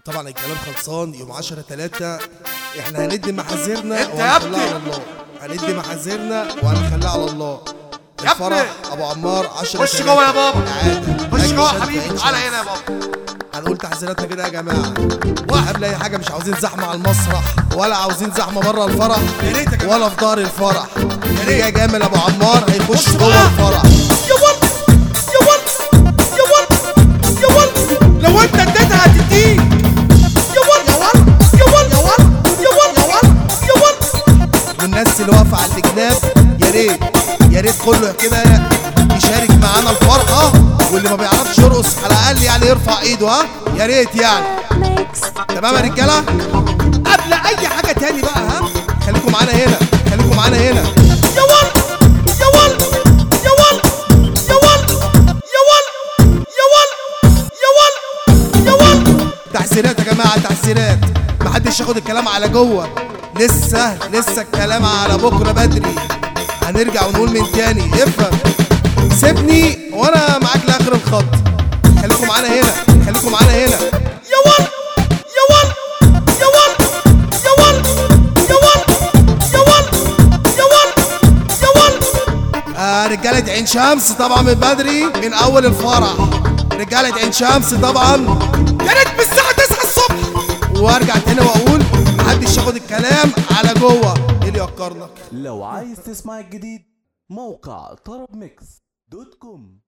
طبعا الكلام خلصان يوم 10 3 احنا هندي محاذيرنا انت يا ابني. وهنخليها على الله هندي محاذيرنا وهنخليها على الله يا الفرح ابني. ابو عمار 10 خش جوه يا بابا. العادة. خش أجل جوه شد يا حبيبي عين تعالى شمس. هنا يا بابا هنقول تحذيراتنا كده يا جماعه وقبل اي حاجه مش عاوزين زحمه على المسرح ولا عاوزين زحمه بره الفرح يا ريت يا جماعة. ولا في دار الفرح اللي جاي جامل ابو عمار هيخش بص جوه بقى. الفرح يا ولد يا ولد يا ولد يا ولد لو انت اديتها هتديك يا ولد يا ولد يا ولد يا ولد يا ولد يا ولد يا ولد والناس اللي واقفه على الجناب يا ريت يا ريت كله كده يشارك معانا الفرحه واللي ما بيعرفش يرقص على الاقل يعني يرفع ايده ها يا ريت يعني تمام يا رجاله قبل اي حاجه تاني بقى ها خليكم معانا هنا خليكم معانا هنا يا ولد يا ولد يا ولد يا ولد يا ولد يا ولد يا ولد يا ولد تحذيرات يا جماعه تحذيرات محدش ياخد الكلام على جوه لسه لسه الكلام على بكره بدري هنرجع ونقول من تاني افهم سيبني وانا معاك لاخر الخط خليكم معانا هنا خليكم معانا هنا يا ولد يا ولد يا ولد يا ولد يا ولد يا ولد يا ولد يا ولد آه رجالة عين شمس طبعا من بدري من أول الفرح رجالة عين شمس طبعا يا ريت من الساعة 9 الصبح وارجع تاني واقول محدش ياخد الكلام على جوه ايه اللي يفكرنك لو عايز تسمع الجديد موقع طرب ميكس دوت كوم